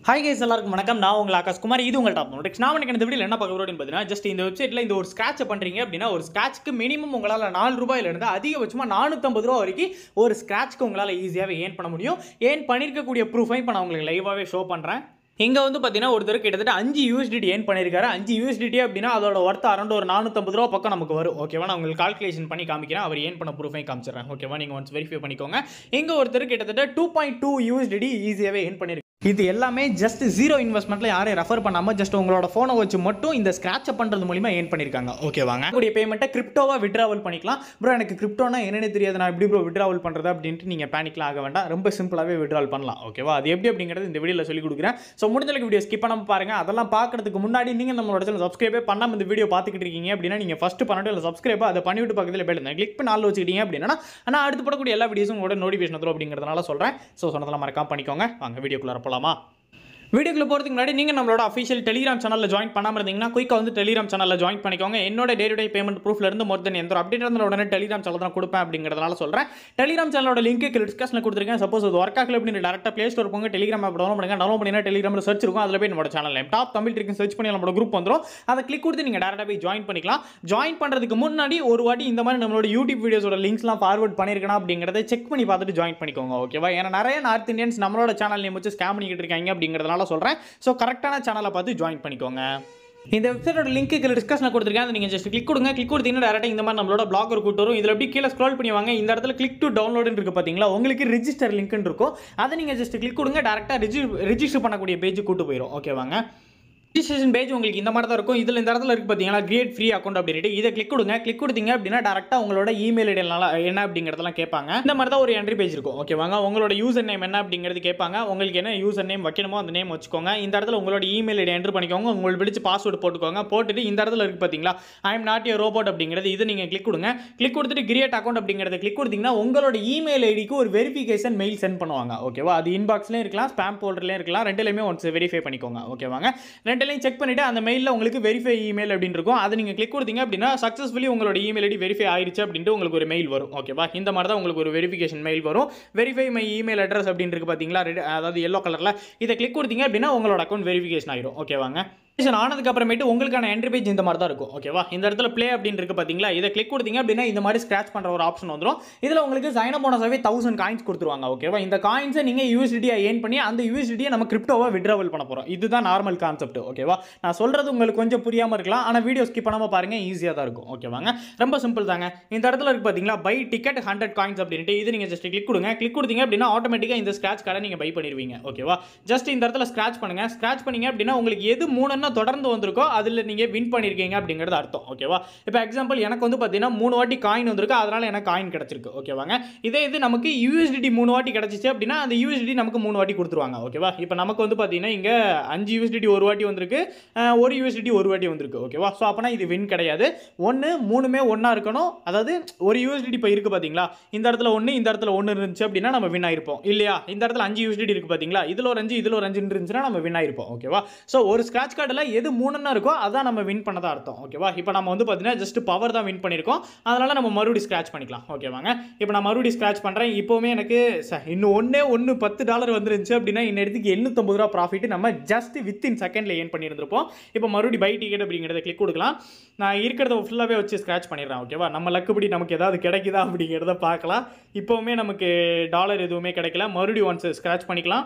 hi guys எல்லாருக்கும் வணக்கம் நான் உங்கள் ஆகாஷ் குமார் இது உங்கள் டாப் நோட்டிக்ஸ் நான் எனக்கு இந்த வீடியோ என்ன பார்க்க போறோம் பார்த்தீங்கன்னா ஜஸ்ட் இந்த வெப்சைட்டில் இந்த ஒரு ஸ்க்ராட்சை பண்ணுறீங்க அப்படின்னா ஒரு ஸ்க்ராட்ச்க்கு மினிமம் உங்களால் நாலு ரூபாயிலிருந்து அதிகபட்சமாக நானூற்றம்பது ரூபா வரைக்கும் ஒரு ஸ்க்ராட்ச்க்கு உங்களால் ஈஸியாகவே ஏர்ன் பண்ண முடியும் ஏன் பண்ணியிருக்கக்கூடிய ப்ரூஃபை இப்போ நான் உங்களுக்கு லைவாகவே ஷோ பண்ணுறேன் இங்கே வந்து பார்த்தீங்கன்னா ஒருத்தர் கிட்டத்தட்ட அஞ்சு யூஎஸ்டிடி ஏன் பண்ணியிருக்காரு அஞ்சு யூஎஸ்டிடி அப்படின்னா அதோட ஒர்த் அரௌண்ட் ஒரு நானூற்றம்பது ரூபா பக்கம் நமக்கு வரும் ஓகேவா நான் உங்களுக்கு கால்குலேஷன் பண்ணி காமிக்கிறேன் அவர் ஏன் பண்ண ப்ரூஃபையும் காமிச்சிடுறேன் ஓகேவா நீங்கள் ஒன்ஸ் வெரிஃபை பண்ணிக்கோங்க இங்கே ஒருத்தர் கிட்டத்தட்ட டூ பாயிண்ட் டூ யூஎஸ்டிடி ஈஸியாகவே ஏன் பண்ணியிருக்காரு இது எல்லாமே ஜஸ்ட் ஜீரோ இன்வெஸ்ட்மெண்ட்ல யாரையும் ரெஃபர் பண்ணாமல் ஜஸ்ட் உங்களோட ஃபோனை வச்சு மட்டும் இந்த ஸ்க்ராட்சை பண்ணுறது மூலிமா ஏன் பண்ணியிருக்காங்க ஓகேவாங்க உங்களுடைய பேமெண்ட்டை கிரிப்டோவாக விட்ராவல் பண்ணிக்கலாம் ப்ரோ எனக்கு கிரிப்டோனா என்னென்னு தெரியாது நான் எப்படி ப்ரோ விட்ராவல் பண்ணுறது அப்படின்ட்டு நீங்கள் பேனிக்லாம் ஆக வேண்டாம் ரொம்ப சிம்பிளாகவே விட்ராவல் பண்ணலாம் ஓகேவா அது எப்படி அப்படிங்கிறது இந்த வீடியோவில் சொல்லி கொடுக்குறேன் ஸோ முடிஞ்சளவுக்கு வீடியோ ஸ்கிப் பண்ணாமல் பாருங்க அதெல்லாம் பார்க்கறதுக்கு முன்னாடி நீங்கள் நம்மளோட சேனல் சப்ஸ்கிரைபே பண்ணாமல் இந்த வீடியோ பார்த்துக்கிட்டு இருக்கீங்க அப்படின்னா நீங்கள் ஃபஸ்ட்டு பண்ணிட்டு இல்லை சப்ஸ்கிரைப் அதை பண்ணிவிட்டு பக்கத்தில் போய் கிளிக் பண்ணி ஆள் வச்சுக்கிட்டீங்க அப்படின்னா நான் அடுத்து போடக்கூடிய எல்லா வீடியோஸும் உங்களோட நோட்டிஃபிகேஷன் வரும் அப்படிங்கிறதுனால சொல்கிறேன் ஸோ சொன்னதெல்லாம் மறக்காம பண்ணிக்கோங்க வாங்க வீடியோக்குள்ளே போகலாமா வீடியோக்குள்ள போகிறதுக்கு முன்னாடி நீங்கள் நம்மளோட அஃபிஷியல் டெலிகிராம் சேனலில் ஜாயின் பண்ணாமல் இருந்தீங்கன்னா குயிக்காக வந்து டெலிகிராம் சேனலில் ஜாயின் பண்ணிக்கோங்க என்னோட டே டு டே பேமெண்ட் ப்ரூஃப்ல இருந்து மோர் தென் எந்த ஒரு அப்டேட் இருந்தால் உடனே டெலிகிராம் சேனல் தான் கொடுப்பேன் அப்படிங்கிறதுனால சொல்கிறேன் டெலிகிராம் சேனலோட லிங்க் டிஸ்கஷனில் கொடுத்துருக்கேன் சப்போஸ் அது ஒர்க் ஆகல அப்படின்னு டேரக்டாக ப்ளே ஸ்டோர் போங்க டெலிகிராம் ஆப் டவுன்லோட் பண்ணுங்க டவுன்லோட் பண்ணினா டெலிகிராமில் சர்ச் இருக்கும் அதில் போய் நம்மளோட channel top Tamil trick search பண்ணி நம்மளோட குரூப் வந்துடும் அதை கிளிக் கொடுத்து நீங்கள் டேரக்டாக போய் ஜாயின் பண்ணிக்கலாம் ஜாயின் பண்ணுறதுக்கு முன்னாடி ஒரு வாட்டி இந்த மாதிரி நம்மளோட யூடியூப் வீடியோஸோட லிங்க்ஸ்லாம் ஃபார்வர்ட் பண்ணியிருக்கேன் அப்படிங்கிறத செக் பண்ணி பார்த்துட்டு ஜாயின் பண்ணிக்கோங்க ஓகேவா ஏன்னா நிறைய நார்த் இந்தியன்ஸ் நம்மளோட சேனல் நேம் வச்சு ஸ்கேம் பண்ணிக்கிட்டு இருக்காங்க அப்படிங்கிறதுனால சொல்கிறேன் ஸோ கரெக்டான சேனலை பார்த்து ஜாயின் பண்ணிக்கோங்க இந்த வெப்சைட்டோட லிங்க் கீழே டிஸ்கஷனில் கொடுத்துருக்கேன் அதை நீங்கள் ஜஸ்ட் கிளிக் கொடுங்க கிளிக் கொடுத்தீங்கன்னா டேரெக்டாக இந்த மாதிரி நம்மளோட பிளாக் ஒரு கூட்டு வரும் இதில் எப்படி கீழே ஸ்க்ரோல் பண்ணி வாங்க இந்த இடத்துல கிளிக் டு டவுன்லோடுன்னு இருக்கு பார்த்தீங்களா உங்களுக்கு ரிஜிஸ்டர் லிங்க்னு இருக்கும் அதை நீங்கள் ஜஸ்ட் கிளிக் கொடுங்க டேரெக்டாக ரிஜி ரிஜிஸ்டர் பண்ணக்கூடிய பேஜ் கூட்டு போயிடும் ஓகேவாங்க ரிஜிஸ்ட்ரேஷன் பேஜ் உங்களுக்கு இந்த மாதிரி தான் இருக்கும் இதில் இந்த இடத்துல இருக்கு பார்த்தீங்களா கிரியேட் ஃப்ரீ அக்கௌண்ட் அப்படின்ட்டு இதை கிளிக் கொடுங்க கிளிக் கொடுத்தீங்க அப்படின்னா டேரெக்டாக உங்களோட இமெயில் ஐடியால என்ன அப்படிங்கிறதெல்லாம் கேட்பாங்க இந்த மாதிரி தான் ஒரு என்ட்ரி பேஜ் இருக்கும் ஓகேவாங்க உங்களோட யூசர் நேம் என்ன அப்படிங்கிறது கேட்பாங்க உங்களுக்கு என்ன யூசர் நேம் வைக்கணுமோ அந்த நேம் வச்சுக்கோங்க இந்த இடத்துல உங்களோட இமெயில் ஐடி என்ட்ரு பண்ணிக்கோங்க உங்களுக்கு பிடிச்ச பாஸ்வேர்டு போட்டுக்கோங்க போட்டுட்டு இந்த இடத்துல இருக்கு பார்த்தீங்களா I am not a robot அப்படிங்கிறது இதை நீங்கள் கிளிக் கொடுங்க கிளிக் கொடுத்துட்டு கிரியேட் அக்கௌண்ட் அப்படிங்கிறத கிளிக் கொடுத்தீங்கன்னா உங்களோட இமெயில் ஐடிக்கு ஒரு வெரிஃபிகேஷன் மெயில் சென்ட் பண்ணுவாங்க ஓகேவா அது இன்பாக்ஸ்லேயும் இருக்கலாம் ஸ்பாம் போல்டர்லேயும் இருக்கலாம் ரெண்டுலையுமே ஒன்ஸ் வெரிஃபை பண்ணிக்கோங்க ஓகேவாங்க ரெண்டுலையும் செக் பண்ணிவிட்டு அந்த மெயிலில் உங்களுக்கு வெரிஃபை இமெயில் அப்படின்னு இருக்கும் அதை நீங்கள் கிளிக் கொடுத்தீங்க அப்படின்னா சக்ஸஸ்ஃபுல்லி உங்களோட இமெயில் ஐடி வெரிஃபை ஆயிடுச்சு அப்படின்ட்டு உங்களுக்கு ஒரு மெயில் வரும் ஓகேவா இந்த மாதிரி தான் உங்களுக்கு ஒரு வெரிஃபிகேஷன் மெயில் வரும் வெரிஃபை மை இமெயில் அட்ரஸ் அப்படின்னு இருக்கு பார்த்தீங்களா ரெட் அதாவது எல்லோ கலரில் இதை கிளிக் கொடுத்தீங்க அப்படின்னா உங்களோட அக்கௌண்ட் வெரிஃபிகேஷன் ஆயிடும் ஓகேவாங்க வெரிஃபிகேஷன் ஆனதுக்கு அப்புறமேட்டு உங்களுக்கான என்ட்ரி பேஜ் இந்த மாதிரி தான் இருக்கும் ஓகேவா இந்த இடத்துல ப்ளே அப்படின்னு இருக்கு பார்த்தீங்களா இதை கிளிக் கொடுத்தீங்க அப்படின்னா இந்த மாதிரி ஸ்க்ராச் பண்ணுற ஒரு ஆப்ஷன் வந்துடும் இதில் உங்களுக்கு சைன் அப் போனஸாகவே தௌசண்ட் காயின்ஸ் கொடுத்துருவாங்க ஓகேவா இந்த காயின்ஸை நீங்கள் யூஎஸ்டியாக ஏன் பண்ணி அந்த யூஎஸ்டியை நம்ம கிரிப்டோவாக விட்ராவல் பண்ண போகிறோம் இதுதான் நார்மல் கான்செப்ட் ஓகேவா நான் சொல்கிறது உங்களுக்கு கொஞ்சம் புரியாமல் இருக்கலாம் ஆனால் வீடியோ ஸ்கிப் பண்ணாமல் பாருங்க ஈஸியாக தான் இருக்கும் ஓகேவாங்க ரொம்ப சிம்பிள் தாங்க இந்த இடத்துல இருக்கு பார்த்தீங்களா பை டிக்கெட் ஹண்ட்ரட் காயின்ஸ் அப்படின்ட்டு இது நீங்கள் ஜஸ்ட் கிளிக் கொடுங்க கிளிக் கொடுத்தீங்க அப்படின்னா ஆட்டோமேட்டிக்காக இந்த ஸ்க்ராச் கார்டை நீங்கள் பை பண்ணிடுவீங்க ஓகேவா ஜஸ்ட் இந்த இடத்துல ஸ்க்ராச் பண்ணுங்க ஸ்க்ராச் பண்ணீங்க அப்படின்னா உங்களுக்கு எது மூணுன்னா தொடர்ந்து வந்திருக்கோ அதில் நீங்கள் வின் பண்ணியிருக்கீங்க அப்படிங்கிறது அர்த்தம் ஓகேவா இப்போ எக்ஸாம்பிள் எனக்கு வந்து பார்த்தீங்கன்னா மூணு வாட்டி காயின் வந்திருக்கு அதனால எனக்கு காயின் கிடச்சிருக்கு ஓகேவாங்க இதே இது நமக்கு யூஎஸ்டிடி மூணு வாட்டி கிடச்சிச்சு அப்படின்னா அந்த யூஎஸ்டிடி நமக்கு மூணு வாட்டி கொடுத்துருவாங்க ஓகேவா இப்போ நமக்கு வந்து பார்த்தீங்கன்னா இங்கே அஞ்சு யூஎஸ்டிடி ஒரு வாட்டி வந்திருக்கு அஹ், ஒரு யூஎஸ்டிடி ஒரு வாட்டி வந்திருக்கு ஓகேவா ஸோ அப்போனா இது வின் கிடையாது ஒன்று மூணுமே ஒன்றா இருக்கணும் அதாவது ஒரு யூஎஸ்டிடி இப்போ இருக்குது பார்த்தீங்களா இந்த இடத்துல ஒன்று இந்த இடத்துல ஒன்று இருந்துச்சு அப்படின்னா நம்ம வின் ஆயிருப்போம் இல்லையா இந்த இடத்துல அஞ்சு யூஎஸ்டிடி இருக்குது பார்த்தீங்களா இதில் ஒரு அஞ்சு இதில் ஒரு அஞ்சு இருந்துச்சுன்னா நம்ம வின் ஆயிருப்போம் ஓகேவா ஸோ ஒரு ஸ்க்ராட்ச் கார்டில் எது மூணுன்னா இருக்கோ அதான் நம்ம வின் பண்ணதா அர்த்தம் ஓகேவா இப்போ நம்ம வந்து பார்த்தீங்கன்னா ஜஸ்ட் பவர் தான் வின் பண்ணியிருக்கோம் அதனால் நம்ம மறுபடியும் ஸ்க்ராட்ச் பண்ணிக்கலாம் ஓகேவாங்க இப்போ நான் மறுபடியும் ஸ்க்ராட்ச் பண்ணுறேன் இப்போவுமே எனக்கு ச- இன்னும் ஒன்றே ஒன்று பத்து டாலர் வந்துருந்துச்சு அப்படின்னா இன்னத்துக்கு எண்ணூற்றம்பது ரூபா ப்ராஃபிட் நம்ம ஜஸ்ட் வித்தின் செகண்டில் ஏன் பண்ணியிருந்திருப்போம் இப்போ மறுபடியும் பை டிக்கெட் அப்படிங்கிறத கிளிக் கொடுக்கலாம் நான் இருக்கிறத ஃபுல்லாகவே வச்சு ஸ்க்ராட்ச் பண்ணிடுறேன் ஓகேவா நம்ம லக்குப்படி நமக்கு ஏதாவது கிடைக்குதா அப்படிங்கிறத பார்க்கலாம் இப்போவுமே நமக்கு டாலர் எதுவுமே கிடைக்கல மறுபடியும் ஒன்ஸ் ஸ்க்ராட்ச் பண்ணிக்கலாம்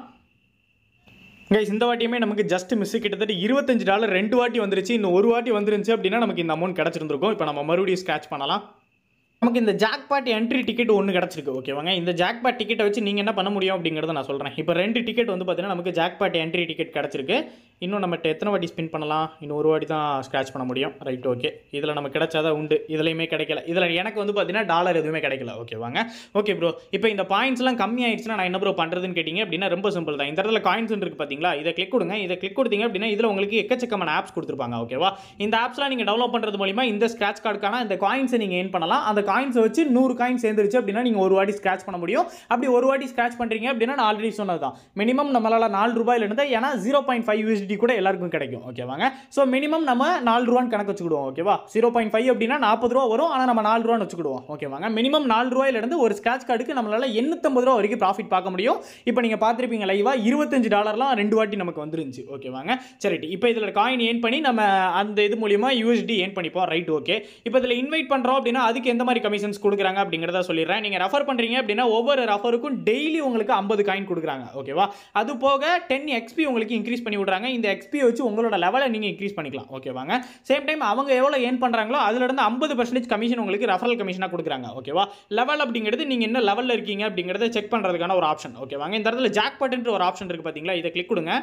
கைஸ் இந்த வாட்டியுமே நமக்கு ஜஸ்ட் மிஸ் கிட்டத்தட்ட இருபத்தஞ்சு டாலர் ரெண்டு வாட்டி வந்துருச்சு இன்னும் ஒரு வாட்டி வந்துருந்துச்சு அப்படின்னா நமக்கு இந்த அமௌண்ட் கிடச்சிருந்துருக்கும் இப்போ நம்ம மறுபடியும் ஸ்க்ராட்ச் பண்ணலாம் நமக்கு இந்த ஜாக்பாட் என்ட்ரி டிக்கெட் ஒன்று கிடச்சிருக்கு ஓகேவாங்க இந்த ஜாக்பாட் டிக்கெட்டை வச்சு நீங்கள் என்ன பண்ண முடியும் அப்படிங்கிறத நான் சொல்கிறேன் இப்போ ரெண்டு டிக்கெட் வந்து பார்த்தீங்கன்னா நமக்கு ஜாக்பாட் என்ட்ரி டிக்கெட் கிடச்சிருக்கு இன்னும் நம்ம எத்தனை வாட்டி ஸ்பின் பண்ணலாம் இன்னும் ஒரு வாட்டி தான் ஸ்க்ராட்ச் பண்ண முடியும் ரைட் ஓகே இதில் நம்ம கிடைச்சாதான் உண்டு இதுலையுமே கிடைக்கல இதில் எனக்கு வந்து பார்த்தீங்கன்னா டாலர் எதுவுமே கிடைக்கல ஓகேவாங்க ஓகே ப்ரோ இப்போ இந்த பாயிண்ட்ஸ்லாம் கம்மி ஆயிடுச்சுன்னா நான் என்ன ப்ரோ பண்ணுறதுன்னு கேட்டிங்க அப்படின்னா ரொம்ப சிம்பிள் தான் இந்த இடத்துல காயின்ஸ் இருக்குது பார்த்தீங்களா இதை கிளிக் கொடுங்க இதை கிளிக் கொடுத்தீங்க அப்படின்னா இதில் உங்களுக்கு எக்கச்சக்கமான ஆப்ஸ் கொடுத்துருப்பாங்க ஓகேவா இந்த ஆப்ஸ்லாம் நீங்கள் டவுன்லோட் பண்ணுறது மூலிமா இந்த ஸ்க்ராட்ச் கார்டுக்கான இந்த காயின்ஸை நீங்கள் ஏன் பண்ணலாம் அந்த காயின்ஸை வச்சு நூறு காயின் சேர்ந்துருச்சு அப்படின்னா நீங்கள் ஒரு வாட்டி ஸ்க்ராட்ச் பண்ண முடியும் அப்படி ஒரு வாட்டி ஸ்க்ராட்ச் பண்ணுறீங்க அப்படின்னா நான் ஆல்ரெடி சொன்னது தான் மினிமம் நம்மளால் நாலு ரூபாயிலிருந்து ஏன்னா ஜீரோ பாயிண்ட் ஃபைவ் யூஎஸ்டி கூட எல்லாருக்கும் கிடைக்கும் ஓகேவாங்க ஸோ மினிமம் நம்ம நாலு ரூபான்னு கணக்கு வச்சுக்கிடுவோம் ஓகேவா ஜீரோ பாயிண்ட் ஃபைவ் அப்படின்னா நாற்பது ரூபா வரும் ஆனால் நம்ம நாலு ரூபான்னு வச்சுக்கிடுவோம் ஓகேவாங்க மினிமம் நாலு ரூபாயிலிருந்து ஒரு ஸ்க்ராட்ச் கார்டுக்கு நம்மளால எண்ணூத்தம்பது ரூபா வரைக்கும் ப்ராஃபிட் பார்க்க முடியும் இப்போ நீங்கள் பார்த்துருப்பீங்க லைவாக இருபத்தஞ்சு டாலர்லாம் ரெண்டு வாட்டி நமக்கு வந்துருந்துச்சு ஓகேவாங்க சரி இப்போ இதில் காயின் ஏன் பண்ணி நம்ம அந்த இது மூலியமா யூஎஸ்டி ஏன் பண்ணிப்போம் ரைட் ஓகே இப்போ இதில் இன்வைட் பண்ணுறோம் அப்படின்னா அதுக்கு எந்த மாதிரி கமிஷன்ஸ் கொடுக்குறாங்க அப்படிங்கிறத சொல்லிடுறேன் நீங்கள் ரெஃபர் பண்ணுறீங்க அப்படின்னா ஒவ்வொரு ரெஃபருக்கும் டெய்லி உங்களுக்கு ஐம்பது காயின் கொடுக்குறாங்க ஓகேவா அது போக டென் எக்ஸ்பி உங்களுக்கு இன்க்ரீஸ் பண்ணி விட்றாங்க இந்த எக்ஸ்பி வச்சு உங்களோட லெவலை நீங்கள் இன்க்ரீஸ் பண்ணிக்கலாம் ஓகேவாங்க சேம் டைம் அவங்க எவ்வளோ ஏன் பண்ணுறாங்களோ அதுலேருந்து ஐம்பது பர்சன்டேஜ் கமிஷன் உங்களுக்கு ரெஃபரல் கமிஷனாக கொடுக்குறாங்க ஓகேவா லெவல் அப்படிங்கிறது நீங்கள் என்ன லெவலில் இருக்கீங்க அப்படிங்கிறத செக் பண்ணுறதுக்கான ஒரு ஆப்ஷன் ஓகேவாங்க இந்த இடத்துல ஜாக் பட்டுன்ற ஒரு ஆப்ஷன் இருக்குது பார்த்தீங்களா இதை கிளிக் கொடுங்க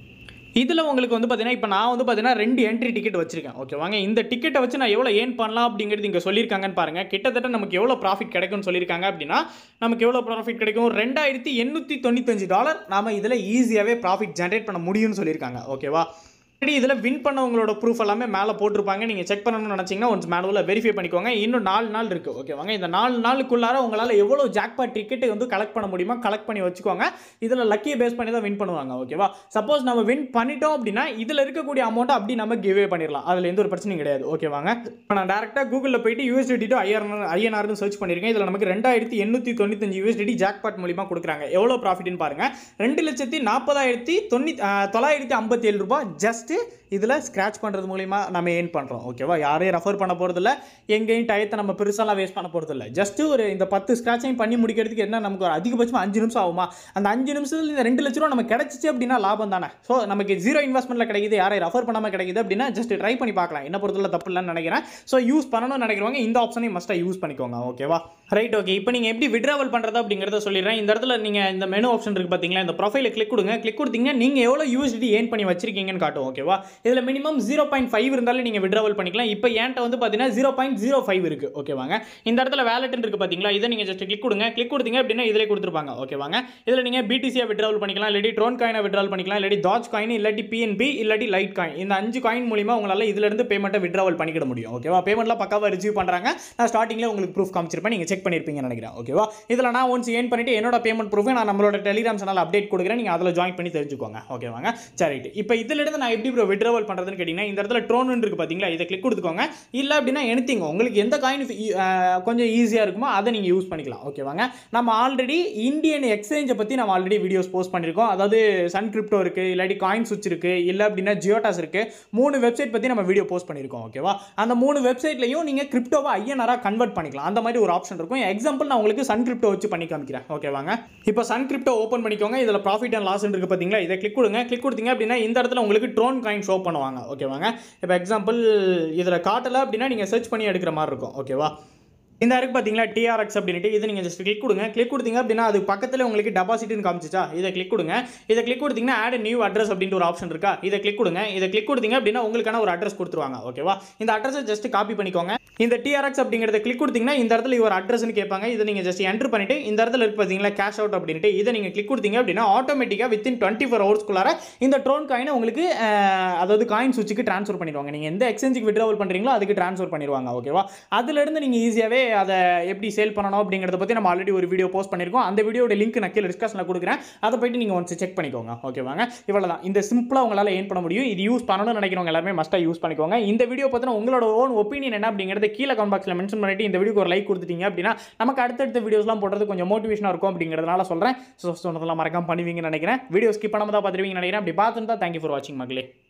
இதில் உங்களுக்கு வந்து பார்த்தீங்கன்னா இப்போ நான் வந்து பார்த்தீங்கன்னா ரெண்டு என்ட்ரி டிக்கெட் வச்சிருக்கேன் ஓகேவாங்க இந்த டிக்கெட்டை வச்சு நான் எவ்வளோ ஏன் பண்ணலாம் அப்படிங்கிறது இங்கே சொல்லியிருக்காங்கன்னு பாருங்க கிட்டத்தட்ட நமக்கு எவ்வளோ ப்ராஃபிட் கிடைக்கும்னு சொல்லியிருக்காங்க அப்படின்னா நமக்கு எவ்வளோ ப்ராஃபிட் கிடைக்கும் ரெண்டாயிரத்தி எண்ணூற்றி தொண்ணூத்தஞ்சு டாலர் நாம இதில் ஈஸியாகவே ப்ராஃபிட் ஜென்ரேட் பண்ண முடியும்னு சொல்லியிருக்காங்க ஓகேவா ஆல்ரெடி இதில் வின் பண்ணவங்களோட ப்ரூஃப் எல்லாமே மேலே போட்டிருப்பாங்க நீங்கள் செக் பண்ணணும்னு நினச்சிங்கன்னா ஒன்ஸ் மேனுவலில் வெரிஃபை பண்ணிக்கோங்க இன்னும் நாலு நாள் இருக்குது ஓகேவாங்க இந்த நாலு நாளுக்குள்ளார உங்களால் எவ்வளோ ஜாக்பாட் டிக்கெட் வந்து கலெக்ட் பண்ண முடியுமோ கலெக்ட் பண்ணி வச்சுக்கோங்க இதில் லக்கியை பேஸ் பண்ணி தான் வின் பண்ணுவாங்க ஓகேவா சப்போஸ் நம்ம வின் பண்ணிட்டோம் அப்படின்னா இதில் இருக்கக்கூடிய அமௌண்ட்டை அப்படி நம்ம கிவ்வே பண்ணிடலாம் அதில் எந்த ஒரு பிரச்சனையும் கிடையாது ஓகேவாங்க இப்போ நான் டேரெக்டாக கூகுளில் போயிட்டு யூஎஸ்டி டு ஐஆர்ஆர் ஐஎன்ஆர்னு சர்ச் பண்ணியிருக்கேன் இதில் நமக்கு ரெண்டாயிரத்தி எண்ணூற்றி தொண்ணூத்தஞ்சு யூஎஸ்டி ஜாக்பாட் மூலியமாக கொடுக்குறாங்க எவ்வளோ ப்ராஃபிட்னு பாருங்கள் ரெண்டு லட்சத்தி நாற்பதாயிரத்தி தொண்ணூ தொள்ளாயிரத்தி ஐம்பத்தி ஏழு ரூபாய் ஜஸ்ட்டு இதில் ஸ்க்ராட்ச் பண்ணுறது மூலிமா நம்ம ஏன் பண்ணுறோம் ஓகேவா யாரையும் ரெஃபர் பண்ண போகிறதில்ல எங்கேயும் டயத்தை நம்ம பெருசாலாம் வேஸ்ட் பண்ண போகிறதில்ல ஜஸ்ட்டு ஒரு இந்த பத்து ஸ்க்ராட்சையும் பண்ணி முடிக்கிறதுக்கு என்ன நமக்கு ஒரு அதிகபட்சம் அஞ்சு நிமிஷம் ஆகுமா அந்த அஞ்சு நிமிஷத்தில் இந்த ரெண்டு லட்ச ரூபா நமக்கு கிடச்சிச்சு அப்படின்னா லாபம் தானே ஸோ நமக்கு ஜீரோ இன்வெஸ்ட்மெண்ட்டில் கிடைக்குது யாரையும் ரெஃபர் பண்ணாமல் கிடைக்குது அப்படின்னா ஜஸ்ட் ட்ரை பண்ணி பார்க்கலாம் என்ன பொறுத்தவரை தப்பு இல்லைன்னு நினைக்கிறேன் ஸோ யூஸ் பண்ணணும்னு நினைக்கிறவங்க இந்த ஆப்ஷனையும் மஸ்ட்டாக யூஸ் பண்ணிக்கோங்க ஓகேவா ரைட் ஓகே இப்போ நீங்கள் எப்படி விட்ராவல் பண்ணுறது அப்படிங்கிறத சொல்லிடுறேன் இந்த இடத்துல நீங்கள் இந்த மெனு ஆப்ஷன் இருக்குது பார்த்தீங்களா இந்த ப்ரொஃபைலை கிளிக் கொடுங்க கிளிக் கொடுத்தீங்கன்னா நீங்கள் எவ்வளோ யூஎஸ்டி ஏன் பண்ணி வச்சிருக்கீங்கன்னு காட்டும் ஓகேவா இதில் மினிமம் ஜீரோ பாயிண்ட் ஃபைவ் இருந்தாலும் நீங்கள் விட்ராவல் பண்ணிக்கலாம் இப்போ என்கிட்ட வந்து பார்த்தீங்கன்னா ஜீரோ பாயிண்ட் ஜீரோ ஃபைவ் இருக்குது ஓகேவாங்க இந்த இடத்துல வேலட்னு இருக்குது பார்த்தீங்களா இதை நீங்கள் ஜஸ்ட் கிளிக் கொடுங்க கிளிக் கொடுத்தீங்க அப்படின்னா இதிலே கொடுத்துருப்பாங்க ஓகேவாங்க இதில் நீங்கள் பிடிசியாக விட்ராவல் பண்ணிக்கலாம் இல்லாட்டி ட்ரோன் காயினை விட்ராவல் பண்ணிக்கலாம் இல்லாட்டி டாஜ் காயின் இல்லாட்டி பிஎன்பி இல்லாட்டி லைட் காயின் இந்த அஞ்சு காயின் மூலிமா உங்களால் இதிலிருந்து பேமெண்ட்டை விட்ராவல் பண்ணிக்கிட முடியும் ஓகேவா பேமெண்ட்லாம் பக்காவாக ரிசீவ் பண்ணுறாங்க நான் ஸ்டார்டிங்கில் உங்களுக்கு ப்ரூஃப் காமிச்சிருப்பேன் நீங்கள் செக் பண்ணியிருப்பீங்கன்னு நினைக்கிறேன் ஓகேவா இதில் நான் ஒன்ஸ் ஏன் பண்ணிட்டு என்னோட பேமெண்ட் ப்ரூஃபை நான் நம்மளோட டெலிகிராம் சேனல் அப்டேட் கொடுக்குறேன் நீங்கள் அதில் ஜாயின் பண்ணி தெரிஞ்சுக்கோங்க ஓகேவாங்க சரி இப்போ இதிலிருந்து நான் எப்படி ப்ரோ விட்ராவல் பண்ணுறதுன்னு கேட்டிங்கன்னா இந்த இடத்துல ட்ரோன் இருக்குது பார்த்தீங்களா இதை கிளிக் கொடுத்துக்கோங்க இல்லை அப்படின்னா எனித்திங் உங்களுக்கு எந்த காயின் கொஞ்சம் ஈஸியாக இருக்குமோ அதை நீங்கள் யூஸ் பண்ணிக்கலாம் ஓகேவாங்க நம்ம ஆல்ரெடி இந்தியன் எக்ஸ்சேஞ்சை பற்றி நம்ம ஆல்ரெடி வீடியோஸ் போஸ்ட் பண்ணியிருக்கோம் அதாவது சன் கிரிப்டோ இருக்குது இல்லாட்டி காயின் சுவிட்ச் இருக்குது இல்லை அப்படின்னா ஜியோடாஸ் இருக்குது மூணு வெப்சைட் பற்றி நம்ம வீடியோ போஸ்ட் பண்ணியிருக்கோம் ஓகேவா அந்த மூணு வெப்சைட்லையும் நீங்கள் கிரிப்டோவை ஐஎன்ஆராக கன்வெர்ட் பண்ணிக்கலாம் அந்த மாதிரி ஒரு ஆப்ஷன் இருக்கும் எக்ஸாம்பிள் நான் உங்களுக்கு சன் கிரிப்டோ வச்சு பண்ணி காமிக்கிறேன் ஓகேவாங்க இப்போ சன் கிரிப்டோ ஓப்பன் பண்ணிக்கோங்க இதில் ப்ராஃபிட் அண்ட் லாஸ் இருக்குது பார்த்தீங்களா இதை கிளிக் கொடுங்க கிளிக் கொடுத்தீங்க அப்படின்னா இந்த இடத்துல உங்களுக்கு ட்ரோன் காயின் ஷோ பண்ணுவாங்க ஓகேவாங்க இப்போ எக்ஸாம்பிள் இதில் காட்டலை அப்படின்னா நீங்கள் சர்ச் பண்ணி எடுக்கிற மாதிரி இருக்கும் ஓகேவா இந்த இருக்கு பார்த்தீங்களா டிஆர்எக்ஸ் அப்படின்ட்டு இது நீங்கள் ஜஸ்ட் கிளிக் கொடுங்க கிளிக் கொடுத்தீங்க அப்படின்னா அது பக்கத்தில் உங்களுக்கு டெபாசிட்னு காமிச்சிச்சா இதை கிளிக் கொடுங்க இதை கிளிக் கொடுத்தீங்கன்னா ஆட் நியூ அட்ரஸ் அப்படின்ட்டு ஒரு ஆப்ஷன் இருக்கா இதை கிளிக் கொடுங்க இதை கிளிக் கொடுத்தீங்க அப்படின்னா உங்களுக்கான ஒரு அட்ரஸ் கொடுத்துருவாங்க ஓகேவா இந்த அட்ரஸை ஜஸ்ட் காப்பி பண்ணிக்கோங்க இந்த டிஆர்எக்ஸ் அப்படிங்கிறத கிளிக் கொடுத்தீங்கன்னா இந்த இடத்துல ஒரு அட்ரஸ்னு கேட்பாங்க இதை நீங்கள் ஜஸ்ட் என்ட்ரு பண்ணிட்டு இந்த இடத்துல இருக்கு பார்த்தீங்களா கேஷ் அவுட் அப்படின்ட்டு இதை நீங்கள் கிளிக் கொடுத்தீங்க அப்படின்னா ஆட்டோமேட்டிக்காக வித்தின் டுவெண்ட்டி ஃபோர் ஹவர்ஸ்க்குள்ளார இந்த ட்ரோன் காயினை உங்களுக்கு அஹ், அதாவது காயின் சுவிட்சுக்கு ட்ரான்ஸ்ஃபர் பண்ணிடுவாங்க நீங்கள் எந்த எக்ஸ்சேஞ்சுக்கு விட்ராவல் பண்ணுறீங்களோ அதுக்கு ட்ரான்ஸ்ஃபர் பண்ணிடுவாங்க ஓகேவா அதுலேருந்து நீங்கள் ஈஸியாகவே அதை எப்படி சேல் பண்ணணும் அப்படிங்கிறத பற்றி நம்ம ஆல்ரெடி ஒரு வீடியோ போஸ்ட் பண்ணியிருக்கோம் அந்த வீடியோட லிங்க் நான் கீழே டிஸ்கஷனில் கொடுக்குறேன் அதை போயிட்டு நீங்கள் ஒன்ஸ் செக் பண்ணிக்கோங்க ஓகேவாங்க இவ்வளோ தான் இந்த சிம்பிளாக உங்களால் ஏன் பண்ண முடியும் இது யூஸ் பண்ணணும்னு நினைக்கிறவங்க எல்லாருமே மஸ்ட்டாக யூஸ் பண்ணிக்கோங்க இந்த வீடியோ பற்றின உங்களோட ஓன் ஒப்பீனியன் என்ன அப்படிங்கிறத கீழே கமெண்ட் பாக்ஸில் மென்ஷன் பண்ணிட்டு இந்த வீடியோக்கு ஒரு லைக் கொடுத்துட்டீங்க அப்படின்னா நமக்கு அடுத்தடுத்த வீடியோஸ்லாம் போடுறது கொஞ்சம் மோட்டிவேஷனாக இருக்கும் அப்படிங்கிறதுனால சொல்கிறேன் ஸோ சொன்னதெல்லாம் மறக்காம பண்ணுவீங்கன்னு நினைக்கிறேன் வீடியோ ஸ்கிப் பண்ணாம தான் பார்த்துருவீங்கன்னு நினைக்கிறேன் அப்படி பார்த்துருந்தா தேங்க்யூ ஃபார் வாட்சிங் மகளே